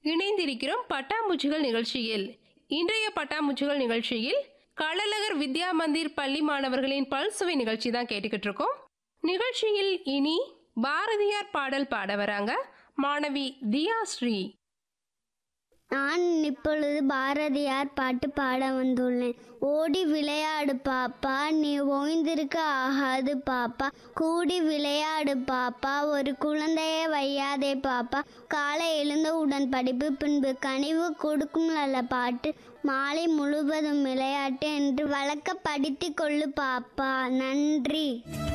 இணைந்திருக்கிறோம் பட்டாம்பூச்சிகள் நிகழ்ச்சியில் இன்றைய பட்டாம்பூச்சிகள் நிகழ்ச்சியில் களலகர் வித்யா மந்திர் பள்ளி மாணவர்களின் பல்சுவை நிகழ்ச்சி தான் கேட்டுக்கிட்டு இருக்கோம் நிகழ்ச்சியில் இனி பாரதியார் பாடல் பாட வராங்க மாணவி தியா ஸ்ரீ நான் இப்பொழுது பாரதியார் பாட்டு பாட வந்துள்ளேன் ஓடி விளையாடு பாப்பா நீ ஓய்ந்திருக்க ஆகாது பாப்பா கூடி விளையாடு பாப்பா ஒரு குழந்தையை வையாதே பாப்பா காலை எழுந்தவுடன் படிப்பு பின்பு கனிவு கொடுக்கும் நல்ல பாட்டு மாலை முழுவதும் விளையாட்டு என்று வழக்க படித்து கொள்ளு பாப்பா நன்றி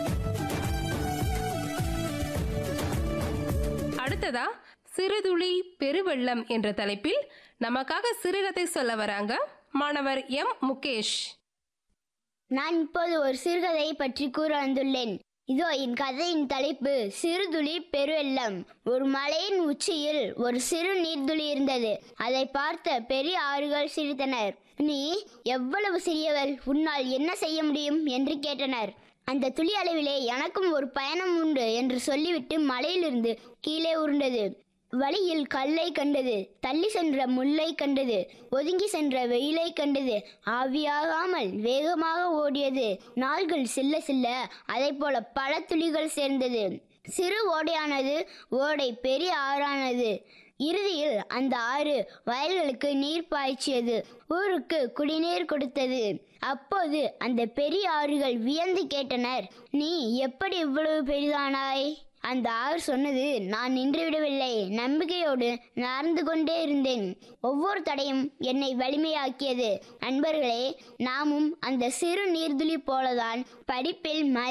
அடுத்ததா சிறுதுளி பெருவெள்ளம் என்ற தலைப்பில் நமக்காக சிறுகதை சொல்ல வராங்க மாணவர் எம் முகேஷ் நான் இப்போது ஒரு சிறுகதையை பற்றி கூற வந்துள்ளேன் இதோ என் கதையின் தலைப்பு சிறுதுளி பெருவெள்ளம் ஒரு மலையின் உச்சியில் ஒரு சிறு நீர்த்துளி இருந்தது அதை பார்த்த பெரிய ஆறுகள் சிரித்தனர் நீ எவ்வளவு சிறியவள் உன்னால் என்ன செய்ய முடியும் என்று கேட்டனர் அந்த துளி அளவிலே எனக்கும் ஒரு பயணம் உண்டு என்று சொல்லிவிட்டு மலையிலிருந்து கீழே உருண்டது வழியில் கல்லை கண்டது தள்ளி சென்ற முல்லை கண்டது ஒதுங்கி சென்ற வெயிலை கண்டது ஆவியாகாமல் வேகமாக ஓடியது நாள்கள் செல்ல செல்ல அதை போல பல துளிகள் சேர்ந்தது சிறு ஓடையானது ஓடை பெரிய ஆறானது இறுதியில் அந்த ஆறு வயல்களுக்கு நீர் பாய்ச்சியது ஊருக்கு குடிநீர் கொடுத்தது அப்போது அந்த பெரிய ஆறுகள் வியந்து கேட்டனர் நீ எப்படி இவ்வளவு பெரிதானாய் அந்த ஆறு சொன்னது நான் நின்றுவிடவில்லை நம்பிக்கையோடு நடந்து கொண்டே இருந்தேன் ஒவ்வொரு தடையும் என்னை வலிமையாக்கியது நண்பர்களே நாமும் அந்த சிறு நீர்துளி போலதான் படிப்பில்